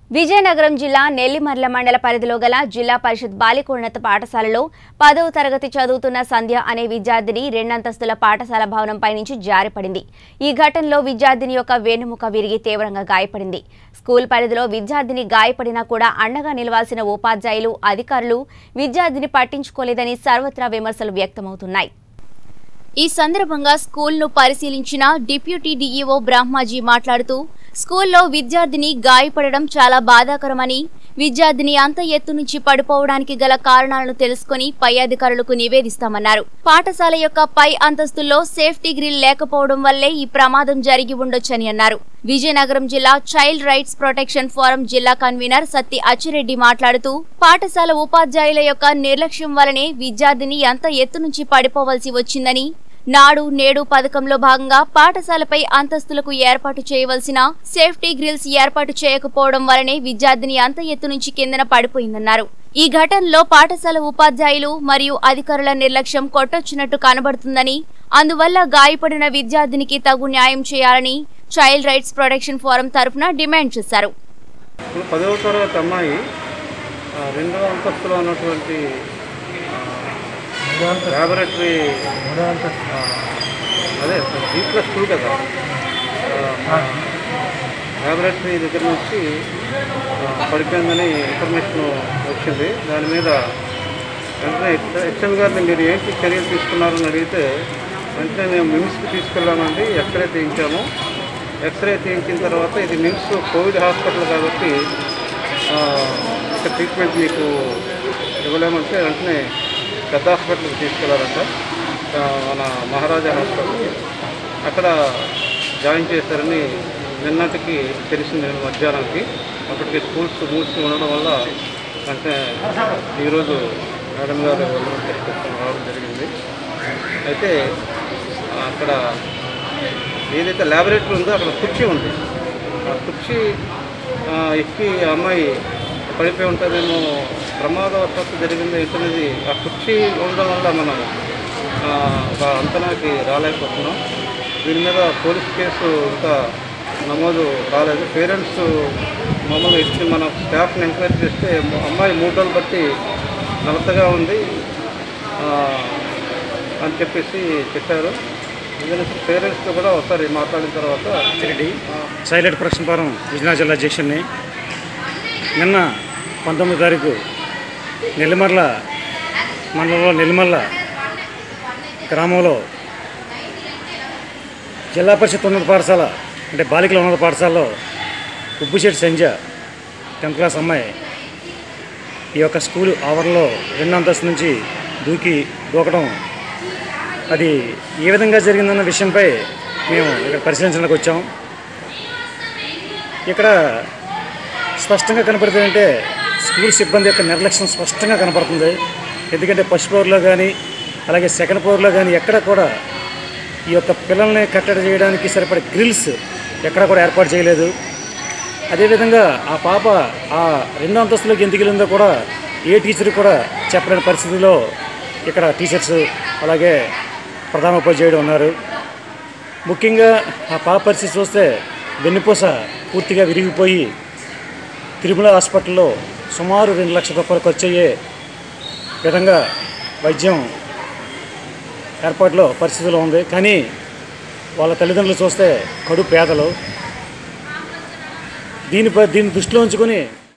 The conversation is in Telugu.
విజయనగరం జిల్లా నెల్లిమర్ల మండల పరిధిలో గల జిల్లా పరిషత్ బాలికోన్నత పాఠశాలలో పదవ తరగతి చదువుతున్న సంధ్య అనే విద్యార్థిని రెండంతస్తుల పాఠశాల భవనంపై నుంచి జారిపడింది ఈ ఘటనలో విద్యార్థిని యొక్క వెన్నుముక విరిగి తీవ్రంగా గాయపడింది స్కూల్ పరిధిలో విద్యార్థిని గాయపడినా కూడా అండగా నిలవాల్సిన ఉపాధ్యాయులు అధికారులు విద్యార్థిని పట్టించుకోలేదని సర్వత్రా విమర్శలు వ్యక్తమవుతున్నాయి ఈ సందర్భంగా స్కూల్ను పరిశీలించిన డిప్యూటీ డీఈఓ బ్రహ్మాజీ మాట్లాడుతూ స్కూల్లో విద్యార్థిని గాయపడడం చాలా బాధాకరమని విద్యార్థిని అంత ఎత్తు నుంచి పడిపోవడానికి గల కారణాలను తెలుసుకుని పై అధికారులకు నివేదిస్తామన్నారు పాఠశాల యొక్క పై అంతస్తుల్లో సేఫ్టీ గ్రిల్ లేకపోవడం వల్లే ఈ ప్రమాదం జరిగి ఉండొచ్చని అన్నారు విజయనగరం జిల్లా చైల్డ్ రైట్స్ ప్రొటెక్షన్ ఫోరం జిల్లా కన్వీనర్ సత్తి అచ్చిరెడ్డి మాట్లాడుతూ పాఠశాల ఉపాధ్యాయుల యొక్క నిర్లక్ష్యం వలనే విద్యార్థిని అంత ఎత్తు నుంచి పడిపోవలసి వచ్చిందని నాడు నేడు పథకంలో భాగంగా పాఠశాలపై అంతస్తులకు ఏర్పాటు చేయవలసిన సేఫ్టీ గ్రిల్స్ ఏర్పాటు చేయకపోవడం వలనే విద్యార్థిని అంత ఎత్తు నుంచి కిందన పడిపోయిందన్నారు ఈ ఘటనలో పాఠశాల ఉపాధ్యాయులు మరియు అధికారుల నిర్లక్ష్యం కొట్టొచ్చినట్టు కనబడుతుందని అందువల్ల గాయపడిన విద్యార్థినికి తగు న్యాయం చేయాలని చైల్డ్ రైట్స్ ప్రొటెక్షన్ ఫోరం తరఫున డిమాండ్ చేశారు ఇప్పుడు పదవ తరగతి అమ్మాయి ఆ, రెండవ అంతస్తులో ఉన్నటువంటి ల్యాబొరేటరీ ఆ, అదే జీ ప్లస్ టూ కదా ల్యాబొరేటరీ దగ్గర నుంచి ఆ, పడిపోయిందని ఇన్ఫర్మేషన్ వచ్చింది దాని మీద వెంటనే హెచ్ఎం గారిని మీరు ఏంటి చర్యలు తీసుకున్నారని అడిగితే వెంటనే మేము మిమ్స్కి తీసుకెళ్ళామండి ఎక్స్రే తీయించాము ఎక్స్రే తీయించిన తర్వాత ఇది మిమ్స్ కోవిడ్ హాస్పిటల్ కాబట్టి ఆ, ఇక్కడ ట్రీట్మెంట్ మీకు ఇవ్వలేమంటే వెంటనే పెద్ద హాస్పిటల్కి తీసుకెళ్లారంట ఆ, మన మహారాజా హాస్పిటల్కి అక్కడ జాయిన్ చేశారని నిన్నటికి తెలిసింది మధ్యాహ్నానికి అప్పటికి స్కూల్స్ మూసి ఉండడం వల్ల అంటే ఈరోజు మేడం గారు వెళ్ళడం తీసుకొచ్చి రావడం జరిగింది అయితే ఆ, అక్కడ ఏదైతే ల్యాబొరేటరీ ఉందో అక్కడ కుర్చీ ఉంది ఆ కుర్చీ ఆ, ఎక్కి ఆ అమ్మాయి పడిపోయి ఉంటుందేమో ప్రమాదవశాత్తు జరిగింది ఏంటనేది ఆ కుర్చీ ఉండడం వల్ల మనం ఆ, ఒక అంతనాకి రాలేకపోతున్నాం దీని మీద పోలీస్ కేసు ఇంకా నమోదు కాలేదు పేరెంట్స్ మమ్మల్ని ఇచ్చి మన స్టాఫ్ని ఎంక్వైరీ చేస్తే అమ్మాయి మూడు రోజులు బట్టి నలతగా ఉంది ఆ, అని చెప్పేసి చెప్పారు ఎందుకంటే పేరెంట్స్తో కూడా ఒకసారి మాట్లాడిన తర్వాత Reddy silent production forum Vizianagaram జిల్లా అధ్యక్షుడిని నిన్న పంతొమ్మిది తారీఖు నెల్లిమర్ల మండలంలో నెల్లిమర్ల గ్రామంలో జిల్లా పరిషత్ ఉన్నత పాఠశాల అంటే బాలికల ఉన్నత పాఠశాలలో ఉప్పుశెట్టి సంజ టెన్త్ క్లాస్ అమ్మాయి ఈ యొక్క స్కూల్ ఆవరణలో రెండో అంతస్తు నుంచి దూకి దూకడం అది ఏ విధంగా జరిగిందన్న విషయంపై మేము ఇక్కడ పరిశీలించడానికి వచ్చాం ఇక్కడ స్పష్టంగా కనపడుతుందంటే స్కూల్ సిబ్బంది యొక్క నిర్లక్ష్యం స్పష్టంగా కనపడుతుంది ఎందుకంటే ఫస్ట్ ఫ్లోర్లో కానీ అలాగే సెకండ్ ఫ్లోర్లో కానీ ఎక్కడ కూడా ఈ యొక్క పిల్లల్ని కట్టడి చేయడానికి సరిపడే గ్రిల్స్ ఎక్కడ కూడా ఏర్పాటు చేయలేదు అదేవిధంగా ఆ పాప ఆ రెండో అంతస్తులోకి ఎందుకు వెళ్ళిందో కూడా ఏ టీచర్ కూడా చెప్పలేని పరిస్థితిలో ఇక్కడ టీచర్స్ అలాగే ప్రధానోపాధ్యాయుడు ఉన్నారు ముఖ్యంగా ఆ పాప పరిస్థితి చూస్తే వెన్నుపూస పూర్తిగా విరిగిపోయి తిరుమల హాస్పిటల్లో సుమారు రెండు లక్షల రూపాయలు ఖర్చు అయ్యే విధంగా వైద్యం ఏర్పాటులో పరిస్థితిలో ఉంది కానీ వాళ్ళ తల్లిదండ్రులు చూస్తే కడు పేదలు దీనిపై దీన్ని దృష్టిలో ఉంచుకొని